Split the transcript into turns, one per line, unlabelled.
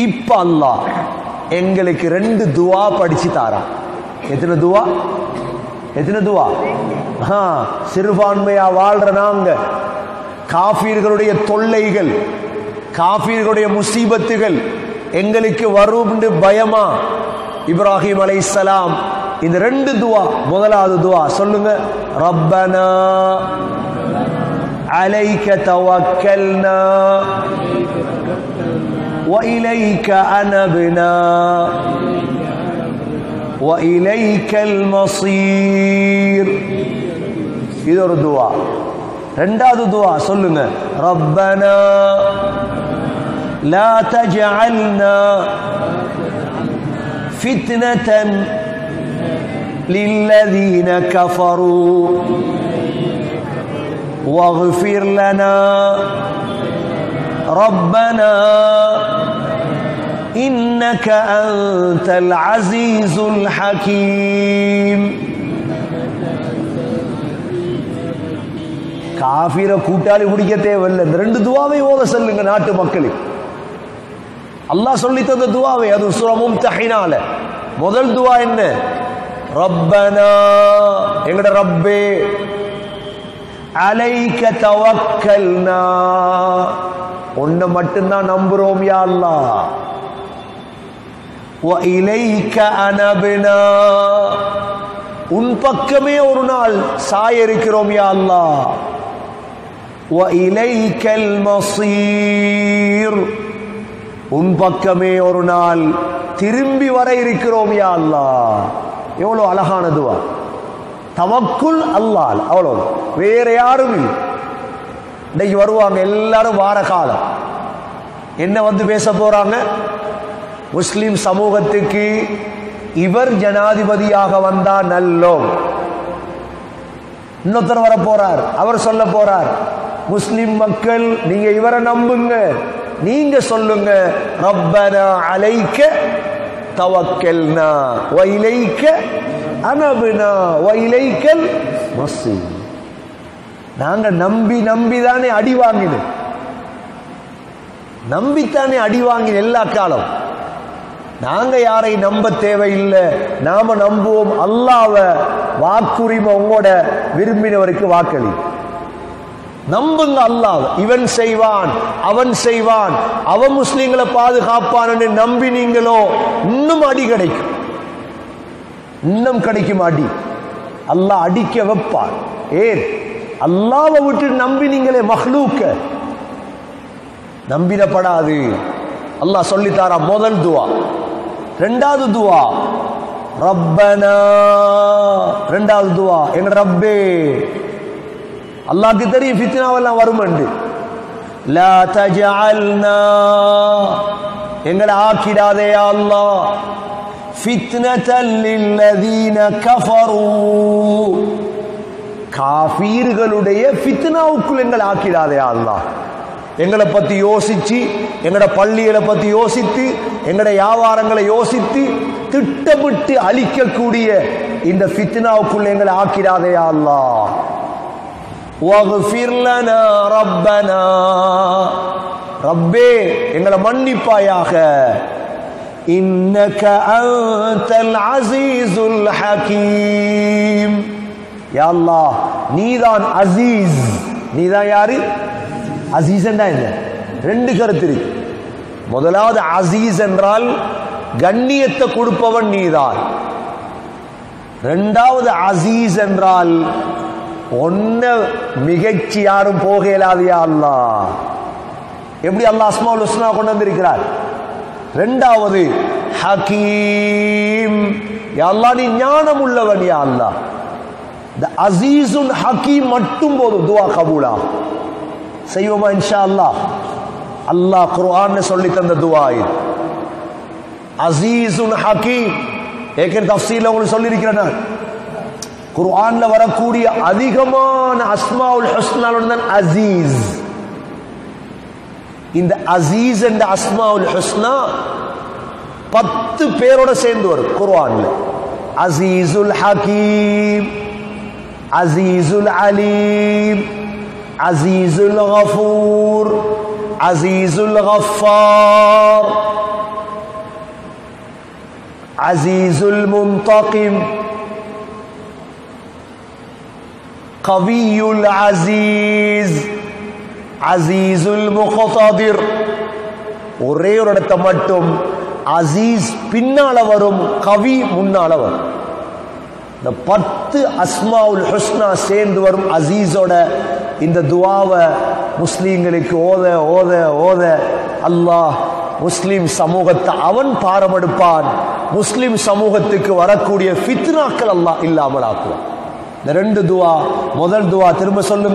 இப்ப அல்லாஹ் எங்களுக்கு ரெண்டு துவா படிச்சு தாரான் எத்தனை துவா எத்தனை துவா ஆ, சிறுபான்மையா வாழ்ற நாங்க காஃபீர்களுடைய தொல்லைகள் காஃபீர்களுடைய முசீபத்துகள் எங்களுக்கு வரும் பயமா இப்ராஹிம் அலைஹிஸ்ஸலாம் இந்த ரெண்டு துவா முதலாவது துவா சொல்லுங்க ரப்பனா عليك توكلنا وإليك أنبنا وإليك المصير இது ஒரு துவா ரெண்டாவது துவா சொல்லுங்க ரப்பனா لا تجعلنا فتنة للذين كفروا واغفر لنا ربنا إنك أنت العزيز الحكيم காஃபிர கூட்டாளி பிடிக்க தேவையில்லை இந்த ரெண்டு துவாவை ஓத சொல்லுங்க நாட்டு மக்களுக்கு அல்லாஹ் சொல்லி தந்த துவாவை அது சுரமும் தஹினால முதல் துவா என்ன ரப்பனா எங்கட ரப்பே அலைக்க தவக்கல்னா உன்னை மட்டும்தான் நம்புறோம் யா அல்லாஹ் வ இலைக்க அனபினா உன் பக்கமே ஒரு நாள் சாய இருக்கிறோம் யா அல்லாஹ் வ இலைக்கல் மசீர் உன் பக்கமே ஒரு நாள் திரும்பி வர இருக்கிறோம் யா அல்லாஹ் எவ்வளவு அழகான துவா தவக்குல் அல்லால் அவ்வளோ வேற யாரும் இல்லை இன்னைக்கு வருவாங்க எல்லாரும் வார காலம் என்ன வந்து பேச போறாங்க முஸ்லிம் சமூகத்துக்கு இவர் ஜனாதிபதியாக வந்தா நல்லோம் இன்னொருத்தர் வர போறார் அவர் சொல்ல போறார் முஸ்லிம் மக்கள் நீங்க இவரை நம்புங்க நீங்க சொல்லுங்க ரப்பனா அலைக்க தவக்கல்னா வைலைக்க அனபுனா வைலைக்கல் மசி நாங்க நம்பி நம்பி தானே அடி வாங்கினோம் நம்பித்தானே அடி வாங்கின எல்லா காலம் நாங்க யாரை நம்ப தேவையில்லை நாம நம்புவோம் அல்லாவ வாக்குரிமை உங்களோட விரும்பினவருக்கு வாக்களி நம்புங்க அல்லாஹ் இவன் செய்வான் அவன் செய்வான் அவன் முஸ்லீம்களை பாதுகாப்பான்னு நம்பினீங்களோ இன்னும் அடி கிடைக்கும் இன்னும் கிடைக்கும் அடி அல்லாஹ் அடிக்க வைப்பான் ஏன் அல்லாவை விட்டு நம்பினீங்களே மஹ்லூக்க நம்பிடப்படாது அல்லாஹ் சொல்லித்தாரா முதல் துவா ரெண்டாவது துவா ரப்பனா ரெண்டாவது துவா எங்க ரப்பே அல்லாஹ்க்கு தெரியும் ஃபித்னாவெல்லாம் வருமண்டு லா தஜஅல்னா எங்களை ஆக்கிடாதே யா அல்லாஹ் ஃபித்னத்தல் லில்லதீன கஃபரூ காஃபீர்களுடைய ஃபித்னாவுக்குள் எங்களை ஆக்கிடாதே யா அல்லாஹ் எங்களை பத்தி யோசிச்சு எங்கட பள்ளிகளை பத்தி யோசித்து எங்கட வியாபாரங்களை யோசித்து திட்டமிட்டு அழிக்கக்கூடிய இந்த ஃபித்னாவுக்குள் எங்களை ஆக்கிடாதே யா அல்லாஹ் واغفر لنا ربنا ரப்பே எங்களை மன்னிப்பாயாக இன்னக அன்தல் அசீசுல் ஹகீம் யா அல்லாஹ் நீதான் அசீஸ் நீதான் யாரு அசீஸ் என்ன ரெண்டு கருத்து இருக்கு முதலாவது அசீஸ் என்றால் கண்ணியத்தை கொடுப்பவன் நீதான் ரெண்டாவது அசீஸ் என்றால் ஒன்ன மிகச்சி யாரும் போக இயலாதியா அல்லா எப்படி அல்லாஹ் அஸ்மாவுல் ஹுஸ்னா கொண்டு வந்திருக்கிறார் ரெண்டாவது ஹகீம் யா அல்லாஹ் நீ ஞானம் உள்ளவன் யா அல்லாஹ் இந்த அசீசுன் ஹக்கீம் மட்டும் போதும் துவா கபூலா செய்வோமா இன்ஷா அல்லாஹ் அல்லாஹ் குர்ஆன் சொல்லி தந்த துவா இது அசீசுன் ஹக்கீம் ஏற்கனவே தஃசீல உங்களுக்கு சொல்லியிருக்கிறேன் நான் குர்ஆன்ல வரக்கூடிய அதிகமான அஸ்மாவுல் ஹுஸ்னாலுடன் தான் அசீஸ் இந்த அசீஸ் என்ற அஸ்மாவுல் ஹுஸ்னா பத்து பேரோட சேர்ந்து வரும் குர்ஆன்ல அசீசுல் ஹகீம் அசீசுல் அலீம் அசீசுல் கஃபூர் அசீசுல் கஃபார் அசீசுல் முன்தகிம் கவியுல் அசீஸ் அசீசுல் முகதாதிர் ஒரே ஒரு இடத்தை மட்டும் அசீஸ் பின்னால வரும் கவி முன்னால வரும் இந்த பத்து அஸ்மாவுல் ஹுஸ்னா சேர்ந்து வரும் அசீஸோட இந்த துவாவை முஸ்லீம்களுக்கு ஓத ஓத ஓத அல்லாஹ் முஸ்லிம் சமூகத்தை அவன் பாரமெடுப்பான் முஸ்லிம் சமூகத்துக்கு வரக்கூடிய ஃபித்னாக்கள் அல்லாஹ் இல்லாமல் ஆக்குவான் இந்த ரெண்டு துவா முதல் துவா திரும்ப சொல்லுங்க